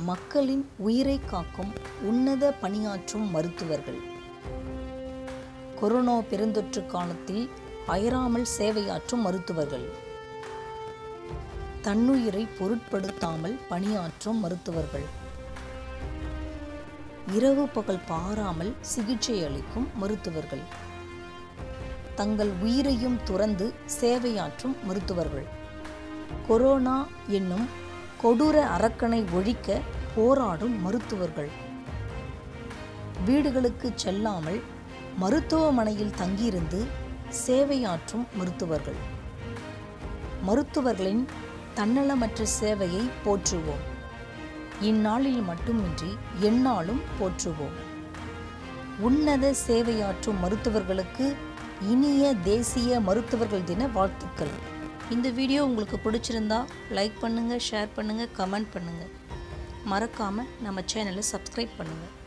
மக்களின் உயிரை காக்கும் உன்னத பணியாற்றும் மருத்துவர்கள் கொரோனா பெருந்தொற்று காலத்தில் அயராமல் சேவையாற்றும் மருத்துவர்கள் தன்னுயிரை பொருட்படுத்தாமல் பணியாற்றும் மருத்துவர்கள் இரவு பகல் பாராமல் சிகிச்சை அளிக்கும் மருத்துவர்கள் தங்கள் உயிரையும் துறந்து சேவையாற்றும் மருத்துவர்கள் கொரோனா என்னும் கொடூர அரக்கனை ஒழிக்க போராடும் மருத்துவர்கள் வீடுகளுக்கு செல்லாமல் மருத்துவமனையில் தங்கியிருந்து சேவையாற்றும் மருத்துவர்கள் மருத்துவர்களின் தன்னலமற்ற சேவையை போற்றுவோம் இந்நாளில் மட்டுமின்றி எந்நாளும் போற்றுவோம் உன்னத சேவையாற்றும் மருத்துவர்களுக்கு இனிய தேசிய மருத்துவர்கள் தின வாழ்த்துக்கள் இந்த வீடியோ உங்களுக்கு பிடிச்சிருந்தா லைக் பண்ணுங்கள் ஷேர் பண்ணுங்கள் கமெண்ட் பண்ணுங்கள் மறக்காமல் நம்ம சேனலை சப்ஸ்கிரைப் பண்ணுங்கள்